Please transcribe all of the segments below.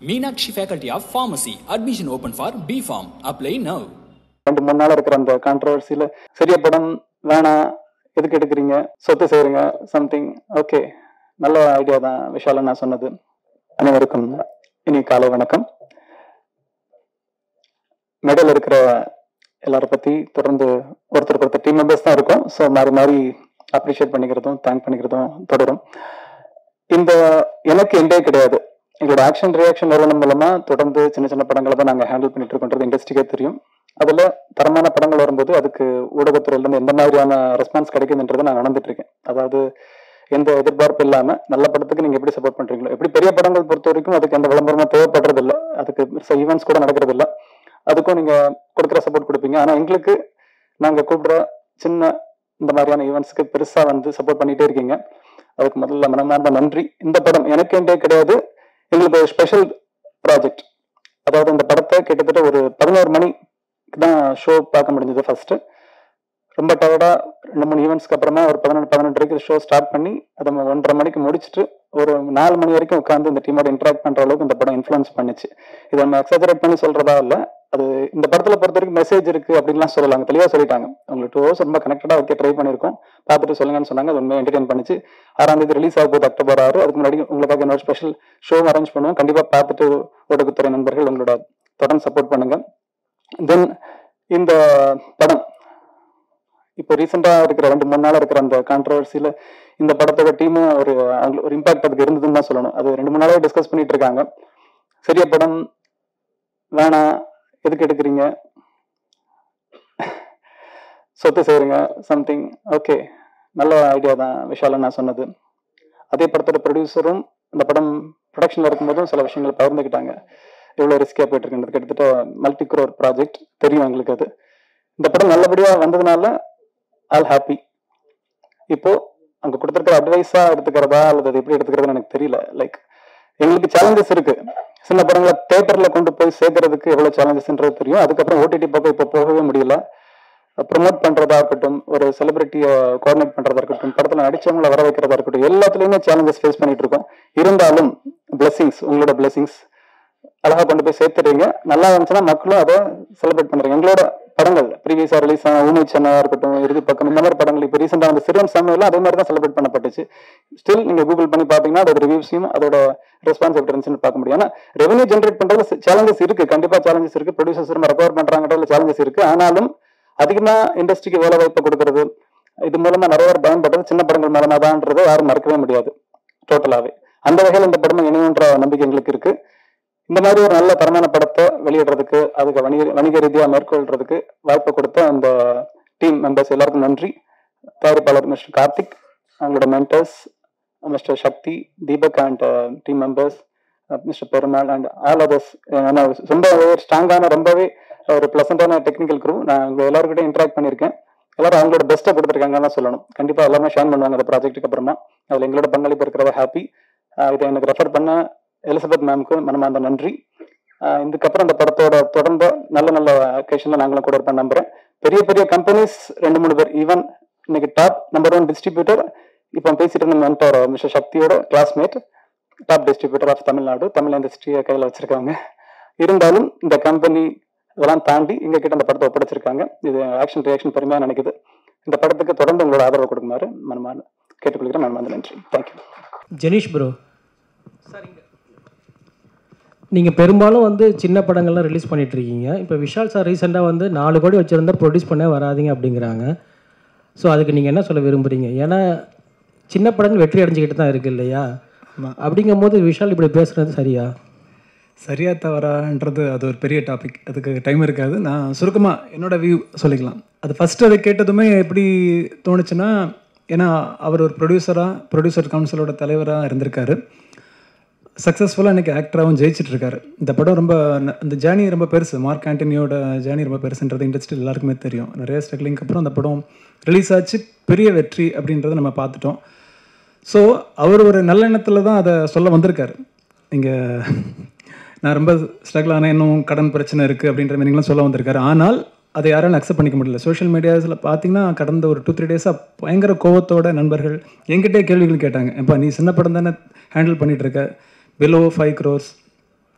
Meenakshi Faculty of Pharmacy. Admission open for B Farm. Apply now. ரெண்டு மூணு நாள் இருக்கிற அந்த கான்ட்ரவர்சியில் சரியா படம் வேணாம் எதுக்கு எடுக்கிறீங்க சொத்து செய்கிறீங்க சம்திங் ஓகே நல்ல ஐடியா தான் விஷால நான் சொன்னது அனைவருக்கும் இனி காலை வணக்கம் மேடையில் இருக்கிற எல்லாரை பற்றி தொடர்ந்து ஒருத்தருக்கு ஒருத்தர் டீம் மெம்பர்ஸ் தான் இருக்கும் ஸோ மாறி மாறி அப்ரிஷியேட் பண்ணிக்கிறதும் தேங்க் பண்ணிக்கிறதும் தொடரும் இந்த எனக்கு எண்டே கிடையாது எங்களோட ஆக்ஷன் ரியாக்ஷன் நிறுவனம் மூலமா தொடர்ந்து சின்ன சின்ன படங்களை தான் நாங்கள் ஹேண்டில் பண்ணிட்டு இருக்கோன்றது இண்டஸ்ட்ரிக்கே தெரியும் அதுல தரமான படங்கள் வரும்போது அதுக்கு ஊடகத்துறையில இருந்து எந்த மாதிரியான ரெஸ்பான்ஸ் கிடைக்குதுன்றதை நான் நடந்துட்டு இருக்கேன் அதாவது எந்த எதிர்பார்ப்பு இல்லாம நல்ல படத்துக்கு நீங்க எப்படி சப்போர்ட் பண்றீங்களோ எப்படி பெரிய படங்கள் பொறுத்த வரைக்கும் அதுக்கு எந்த விளம்பரமும் தேவைப்படுறது இல்ல அதுக்கு ஈவெண்ட்ஸ் கூட நடக்கிறது இல்ல அதுக்கும் நீங்க கொடுக்குற சப்போர்ட் கொடுப்பீங்க ஆனா எங்களுக்கு நாங்க கூப்பிடுற சின்ன இந்த மாதிரியான ஈவெண்ட்ஸ்க்கு பெருசா வந்து சப்போர்ட் பண்ணிட்டே இருக்கீங்க அதுக்கு முதல்ல மனமார்ந்த நன்றி இந்த படம் எனக்கு என்றே கிடையாது எங்களுக்கு ஒரு ஸ்பெஷல் ப்ராஜெக்ட் அதாவது இந்த படத்தை கிட்டத்தட்ட ஒரு பதினோரு மணிக்கு தான் ஷோ பார்க்க முடிஞ்சது ஃபர்ஸ்ட் ரொம்ப டயர்டா ரெண்டு மூணு ஈவெண்ட்ஸ்க்கு அப்புறமா ஒரு பதினெட்டு பதினெட்டு ஷோ ஸ்டார்ட் பண்ணி அதை நம்ம ஒன்றரை மணிக்கு முடிச்சுட்டு ஒரு நாலு மணி வரைக்கும் உட்காந்து இந்த டீமோட இன்டராக்ட் பண்ற அளவுக்கு இந்த படம் இன்ஃப்ளூயன்ஸ் பண்ணுச்சு இதை நம்ம எக்ஸாஜரேட் பண்ணி சொல்றதா இல்ல அது இந்த படத்துல பொறுத்த வரைக்கும் மெசேஜ் இருக்கு அப்படின்லாம் சொல்லலாங்க தெளிவா சொல்லிட்டாங்க உங்களுக்கு டூ ஹவர்ஸ் ரொம்ப கனெக்டடா வைக்க ட்ரை பண்ணிருக்கோம் பார்த்துட்டு சொல்லுங்கன்னு சொன்னாங்க அது உண்மையை என்டர்டைன் பண்ணிச்சு ஆறாம் தேதி ரிலீஸ் ஆக போகுது அக்டோபர் ஆறு அதுக்கு முன்னாடி உங்களுக்காக இன்னொரு ஸ்பெஷல் ஷோ அரேஞ்ச் பண்ணுவோம் கண்டிப்பா பார்த்துட்டு ஊடகத்துறை நண்பர்கள் உங்களோட தொடர்ந்து சப்போர்ட் பண்ணுங்க தென் இந்த படம் இப்போ ரீசெண்டா இருக்கிற ரெண்டு மூணு நாள் இருக்கிற அந்த கான்ட்ரவர்சியில இந்த படத்தோட டீமும் ஒரு அவங்களுக்கு ஒரு இம்பாக்ட் அதுக்கு இருந்ததுன்னு தான் சொல்லணும் அது ரெண்டு மூணு நாளாவே டிஸ்கஸ் பண்ணிட்டு இருக்காங்க சரியா படம் வேணாம் எதுக்கு எடுக்கிறீங்க சொத்து செய்கிறீங்க சம்திங் ஓகே நல்ல ஐடியா தான் விஷால நான் சொன்னது அதே படத்தோட ப்ரொடியூசரும் இந்த படம் ப்ரொடக்ஷனில் இருக்கும்போதும் சில விஷயங்களை பகிர்ந்துக்கிட்டாங்க எவ்வளோ ரிஸ்கியாக போயிட்டு இருக்குன்றது கிட்டத்தட்ட மல்டி குரோர் ப்ராஜெக்ட் தெரியும் எங்களுக்கு அது இந்த படம் நல்லபடியாக வந்ததுனால ஆல் ஹாப்பி இப்போ அங்கே கொடுத்துருக்கிற அட்வைஸாக எடுத்துக்கிறதா அல்லது அது எப்படி எடுத்துக்கிறதுன்னு எனக்கு தெரியல லைக் எங்களுக்கு சேலஞ்சஸ் இருக்கு சின்ன படங்களை தேட்டர்ல கொண்டு போய் சேர்க்கறதுக்கு எவ்வளவு சேலஞ்சஸ்ன்றது தெரியும் அதுக்கப்புறம் ஓடிடி பக்கம் இப்போ போகவே முடியல ப்ரொமோட் பண்றதா இருக்கட்டும் ஒரு செலிபிரிட்டியை கோஆர்டினேட் பண்றதா இருக்கட்டும் படத்துல நடிச்சவங்களை வர வைக்கிறதா இருக்கட்டும் எல்லாத்துலயுமே சேலஞ்சஸ் ஃபேஸ் பண்ணிட்டு இருக்கோம் இருந்தாலும் பிளெஸிங்ஸ் உங்களோட பிளெஸிங்ஸ் அழகா கொண்டு போய் சேர்த்துறீங்க நல்லா இருந்துச்சுன்னா மக்களும் அதை செலிப்ரேட் பண்றீங்க எங்களோட படங்கள் ப்ரீவியஸா ரிலீஸ் ஆன ஊமை சென்னா இருக்கட்டும் இறுதி பக்கம் இந்த மாதிரி படங்கள் இப்போ ரீசெண்டாக வந்து சிறுவன் சமையல் அதே மாதிரி தான் செலிப்ரேட் பண்ணப்பட்டுச்சு ஸ்டில் நீங்க கூகுள் பண்ணி பாத்தீங்கன்னா அதோட ரிவ்யூஸையும் அதோட ரெஸ்பான்ஸ் எப்படி இருந்துச்சுன்னு பார்க்க முடியும் ஏன்னா ரெவன்யூ ஜென்ரேட் பண்றதுல சேலஞ்சஸ் இருக்கு கண்டிப்பா சேலஞ்சஸ் இருக்கு ப்ரொடியூசர்ஸ் ரொம்ப ரெக்கவர் பண்றாங்கன்றதுல சேலஞ்சஸ் இருக்கு ஆனாலும் அதிகமா இண்டஸ்ட்ரிக்கு வேலை வாய்ப்பு கொடுக்கறது இது மூலமா நிறைய பேர் பயன்படுறது சின்ன படங்கள் மூலமா தான்ன்றதை யாரும் மறக்கவே முடியாது டோட்டலாவே அந்த வகையில் இந்த படம் இணையுன்ற நம்பிக்கை எங்களுக்கு இருக்கு இந்த மாதிரி ஒரு நல்ல தரமான படத்தை வெளியிடுறதுக்கு அதுக்கு வணிக வணிக ரீதியாக மேற்கொள்றதுக்கு வாய்ப்பு கொடுத்த அந்த டீம் மெம்பர்ஸ் எல்லாருக்கும் நன்றி தயாரிப்பாளர் மிஸ்டர் கார்த்திக் அவங்களோட mentors mister Sakthi Deepak and team members mister Perumal and all others ரொம்ப ஸ்ட்ராங்கான ரொம்பவே ஒரு ப்ளசண்டான டெக்னிக்கல் குரூ நான் உங்க எல்லாருக்கிட்ட இன்ட்ராக்ட் பண்ணியிருக்கேன் எல்லாரும் அவங்களோட பெஸ்ட்டை கொடுத்துருக்காங்கன்னு தான் சொல்லணும் கண்டிப்பாக எல்லாமே ஷேர் பண்ணுவாங்க அந்த ப்ராஜெக்ட்டுக்கு அப்புறமா அதில் எங்களோட பங்களிப்பு இருக்கிறத ஹாப்பி இதை எனக்கு ரெஃபர் பண்ண எலிசபெத் மேம்க்கு மனமார்ந்த நன்றி இதுக்கப்புறம் இந்த படத்தோட தொடர்ந்த நல்ல நல்ல அக்கேஷன்ல நாங்களும் கூட இருப்பேன் நம்புறேன் பெரிய பெரிய கம்பெனிஸ் ரெண்டு மூணு பேர் ஈவன் இன்னைக்கு டாப் நம்பர் ஒன் டிஸ்ட்ரிபியூட்டர் இப்போ பேசிட்டு இருந்த மென்டர் மிஸ்டர் சக்தியோட classmate top distributor of Tamil Nadu Tamil இண்டஸ்ட்ரியை கையில் வச்சிருக்காங்க இருந்தாலும் இந்த கம்பெனி இதெல்லாம் தாண்டி எங்க கிட்ட அந்த படத்தை ஒப்படைச்சிருக்காங்க இது ஆக்ஷன் ரியாக்ஷன் பெருமையா நினைக்குது இந்த படத்துக்கு தொடர்ந்து உங்களோட ஆதரவு கொடுக்குமாறு மனமான கேட்டுக்கொள்கிறேன் மனமார்ந்த நன்றி தேங்க்யூ ஜெனீஷ் ப்ரோ நீங்கள் பெரும்பாலும் வந்து சின்ன படங்கள்லாம் ரிலீஸ் பண்ணிட்டு இருக்கீங்க இப்போ விஷால் சார் ரீசெண்டாக வந்து நாலு கோடி வச்சுருந்தா ப்ரொடியூஸ் பண்ண வராதீங்க அப்படிங்கிறாங்க ஸோ அதுக்கு நீங்கள் என்ன சொல்ல விரும்புகிறீங்க ஏன்னா சின்ன படங்கள் வெற்றி அடைஞ்சிக்கிட்டு தான் இருக்குது இல்லையா அப்படிங்கும் போது விஷால் இப்படி பேசுகிறது சரியா சரியா தவறான்றது அது ஒரு பெரிய டாபிக் அதுக்கு டைம் இருக்காது நான் சுருக்கமாக என்னோட வியூ சொல்லிக்கலாம் அது ஃபஸ்ட்டு அதை கேட்டதுமே எப்படி தோணுச்சுன்னா ஏன்னா அவர் ஒரு ப்ரொடியூசராக ப்ரொடியூசர் கவுன்சிலோட தலைவராக இருந்திருக்காரு சக்ஸஸ்ஃபுல்லாக இன்றைக்கி ஆக்டராகவும் ஜெயிச்சிட்டு இருக்காரு இந்த படம் ரொம்ப ந- இந்த ஜேர்னி ரொம்ப பெருசு மார்க் ஆண்டனியோட ஜேர்னி ரொம்ப பெருசுன்றது இண்டஸ்ட்ரி எல்லாருக்குமே தெரியும் நிறைய ஸ்ட்ரகிளிங்க்கு அப்புறம் அந்த படம் ரிலீஸ் ஆச்சு பெரிய வெற்றி அப்படின்றத நம்ம பார்த்துட்டோம் ஸோ அவர் ஒரு நல்லெண்ணத்தில் தான் அதை சொல்ல வந்திருக்காரு இங்கே நான் ரொம்ப ஸ்ட்ரகிள் ஆனேன் இன்னும் கடன் பிரச்சனை இருக்குது அப்படின்ற மாதிரிலாம் சொல்ல வந்திருக்காரு ஆனால் அதை யாராலும் அக்செப்ட் பண்ணிக்க முடியல சோஷியல் மீடியாஸில் பார்த்தீங்கன்னா கடந்த ஒரு டூ த்ரீ டேஸாக பயங்கர கோவத்தோட நண்பர்கள் என்கிட்டே கேள்விகள் கேட்டாங்க எப்பா நீ சின்ன படம் தானே ஹேண்டில் பண்ணிட்டு இருக்க below five crores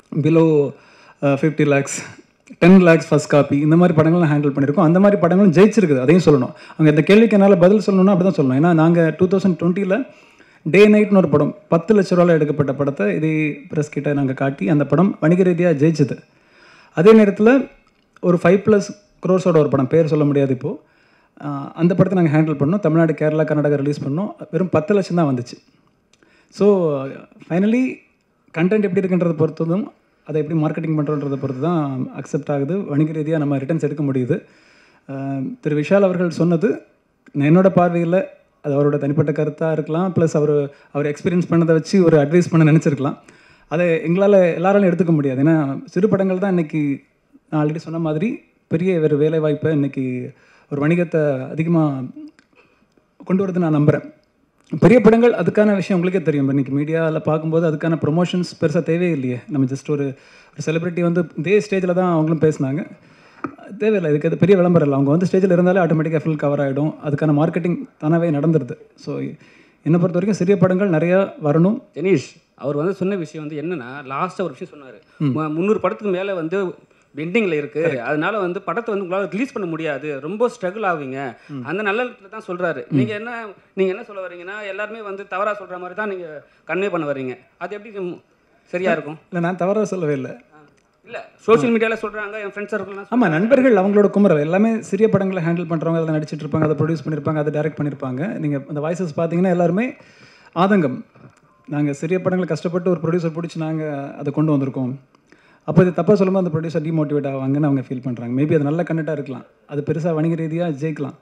below fifty lakhs ten lakhs first copy இந்த மாதிரி படங்கள்லாம் ஹேண்டில் பண்ணியிருக்கோம் அந்த மாதிரி படங்களும் ஜெயிச்சிருக்குது அதையும் சொல்லணும் அவங்க இந்த கேள்விக்கு என்னால் பதில் சொல்லணும்னா அப்படி தான் சொல்லணும் ஏன்னா நாங்கள் டூ தௌசண்ட் டுவெண்ட்டியில் டே நைட்னு ஒரு படம் பத்து லட்ச ரூபாயில் எடுக்கப்பட்ட படத்தை இதே ப்ரெஸ் கிட்ட நாங்கள் காட்டி அந்த படம் வணிக ரீதியாக ஜெயிச்சது அதே நேரத்தில் ஒரு ஃபைவ் ப்ளஸ் க்ரோர்ஸோட ஒரு படம் பேர் சொல்ல முடியாது இப்போது அந்த படத்தை நாங்கள் ஹேண்டில் பண்ணோம் தமிழ்நாடு கேரளா கர்நாடகா ரிலீஸ் பண்ணோம் வெறும் பத்து லட்சம் தான் வந்துச்சு ஸோ ஃபைனலி கண்டென்ட் எப்படி இருக்குன்றதை பொறுத்ததும் அதை எப்படி மார்க்கெட்டிங் பண்ணுறோன்றதை பொறுத்து தான் அக்செப்ட் ஆகுது வணிக ரீதியாக நம்ம ரிட்டர்ன்ஸ் எடுக்க முடியுது அஹ் திரு விஷால் அவர்கள் சொன்னது என்னோட பார்வையில் அது அவரோட தனிப்பட்ட கருத்தாக இருக்கலாம் ப்ளஸ் அவர் அவர் எக்ஸ்பீரியன்ஸ் பண்ணதை வச்சு ஒரு அட்வைஸ் பண்ண நினச்சிருக்கலாம் அதை எங்களால் எல்லாராலும் எடுத்துக்க முடியாது ஏன்னா சிறு படங்கள் தான் இன்றைக்கி நான் ஆல்ரெடி சொன்ன மாதிரி பெரிய ஒரு வேலை வாய்ப்பை இன்றைக்கி ஒரு வணிகத்தை அதிகமாக கொண்டு வரது நான் நம்புகிறேன் பெரிய படங்கள் அதுக்கான விஷயம் உங்களுக்கே தெரியும் இன்னைக்கு மீடியாவில் பார்க்கும்போது அதுக்கான ப்ரொமோஷன்ஸ் பெருசாக தேவையே இல்லையே நம்ம ஜஸ்ட் ஒரு ஒரு செலிபிரிட்டி வந்து இதே ஸ்டேஜில் தான் அவங்களும் பேசினாங்க தேவையில்லை இதுக்கு அது பெரிய விளம்பரம் இல்லை அவங்க வந்து ஸ்டேஜில் இருந்தாலே ஆட்டோமேட்டிக்காக ஃபுல் கவர் ஆகிடும் அதுக்கான மார்க்கெட்டிங் தானாகவே நடந்துருது ஸோ என்னை பொறுத்த வரைக்கும் சிறிய படங்கள் நிறையா வரணும் ஜெனீஷ் அவர் வந்து சொன்ன விஷயம் வந்து என்னன்னா லாஸ்ட்டாக ஒரு விஷயம் சொன்னார் முந்நூறு படத்துக்கு மேலே வந்து பெண்டிங்கில் இருக்கு அதனால வந்து படத்தை வந்து உங்களால் ரிலீஸ் பண்ண முடியாது ரொம்ப ஸ்ட்ரகிள் ஆவீங்க அந்த நல்ல இடத்துல தான் சொல்றாரு நீங்க என்ன நீங்க என்ன சொல்ல வர்றீங்கன்னா எல்லாருமே வந்து தவறா சொல்ற மாதிரி தான் நீங்க கன்வே பண்ண வர்றீங்க அது எப்படி ம், சரியா இருக்கும் இல்லை நான் தவறாக சொல்லவே இல்லை இல்ல சோஷியல் மீடியால சொல்றாங்க என் ஃப்ரெண்ட்ஸ் சர்க்கிள்லாம் ஆமாம் நண்பர்கள் அவங்களோட குமரல் எல்லாமே சிறிய படங்களை ஹேண்டில் பண்ணுறவங்க அதில் நடிச்சிட்டு இருப்பாங்க அதை ப்ரொடியூஸ் பண்ணியிருப்பாங்க அதை டைரக்ட் பண்ணியிருப்பாங்க நீங்கள் அந்த வாய்ஸஸ் பார்த்தீங்கன்னா எல்லாருமே ஆதங்கம் நாங்கள் சிறிய படங்களை கஷ்டப்பட்டு ஒரு ப்ரொடியூசர் பிடிச்சி நாங்கள் அதை கொண்டு வந்திருக்கோம் அப்போ இது தப்பாக சொல்லும்போது அந்த ப்ரொடியூசர் டிமோட்டிவேட் ஆவாங்கன்னு அவங்க ஃபீல் பண்ணுறாங்க மேபி அது நல்ல கண்டென்ட்டாக இருக்கலாம் அது பெருசாக வணிக ரீதியாக ஜெயிக்கலாம்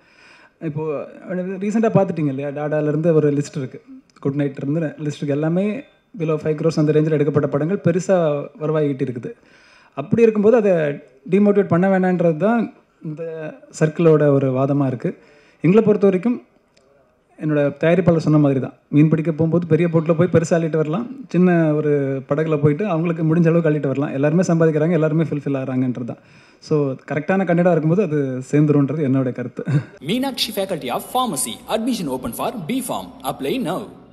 இப்போது ரீசெண்டாக பார்த்துட்டீங்க இல்லையா டாடாலேருந்து ஒரு லிஸ்ட் இருக்குது குட் நைட் இருந்து லிஸ்ட்டுக்கு எல்லாமே பிலோ ஃபைவ் க்ரோஸ் அந்த ரேஞ்சில் எடுக்கப்பட்ட படங்கள் பெருசாக வருவாகிட்டு இருக்குது அப்படி இருக்கும்போது அதை டிமோட்டிவேட் பண்ண வேணான்றது தான் இந்த சர்க்கிளோட ஒரு வாதமாக இருக்குது எங்களை பொறுத்த வரைக்கும் என்னோட தயாரிப்பாளர் சொன்ன மாதிரி தான் மீன் பிடிக்க போகும்போது பெரிய போட்டில் போய் பெருசாக அள்ளிட்டு வரலாம் சின்ன ஒரு படகுல போயிட்டு அவங்களுக்கு முடிஞ்ச அளவுக்கு அள்ளிட்டு வரலாம் எல்லாருமே சம்பாதிக்கிறாங்க எல்லாருமே ஃபில்ஃபில் ஆகிறாங்கன்றது தான் ஸோ கரெக்டான கண்டென்ட்டாக இருக்கும்போது அது சேர்ந்துருன்றது என்னோட கருத்து Meenakshi Faculty of Pharmacy. Admission open for B Farm. Apply now.